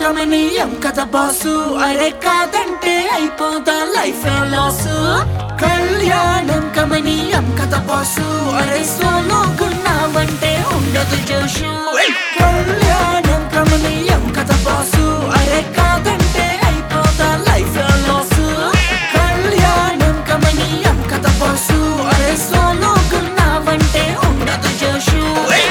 కమనీయం కథ బాసు అరే కాదంటే అయిపోదా లైఫ్ లాసు కళ్యాణం కమనీయం కథ బాసు అరే సోలో గున్నావంటే ఉండదు జోషు కళ్యాణం కమనీయం కథ బాసు అరే కాదంటే అయిపోదా లైఫ్ లాసు కళ్యాణం కమనీయం కథ బాసు అరే సోలో గున్నావంటే ఉండదు జోషు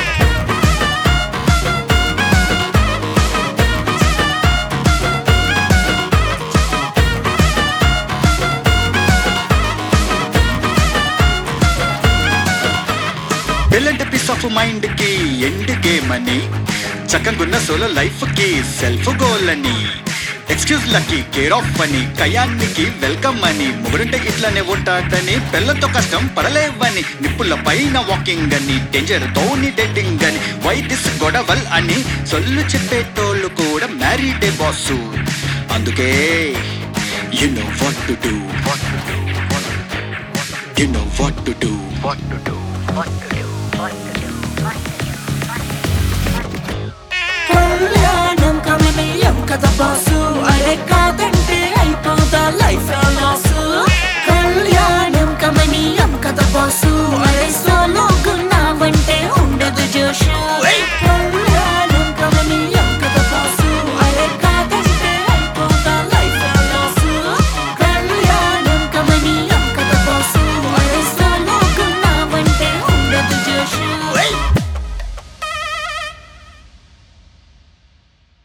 పెళ్ళంటే పీస్ ఆఫ్ మైండ్ కి ఎండ్ గేమ్ అని చక్కగున్న సోలో లైఫ్ కి సెల్ఫ్ గోల్ అని ఎక్స్క్యూజ్ లకి కేర్ ఆఫ్ అని కయానికి వెల్కమ్ అని ముగురుంటే ఇట్లానే ఉంటాడని పిల్లతో కష్టం పడలేవని నిప్పుల పైన వాకింగ్ అని డేంజర్ తోని డేటింగ్ అని వైదిస్ గొడవల్ అని సొల్లు చెప్పేటోళ్ళు కూడా మ్యారీడే బాసు అందుకే you know what to do you know what to do కళ్యాణం కమనీయం కథ బాసు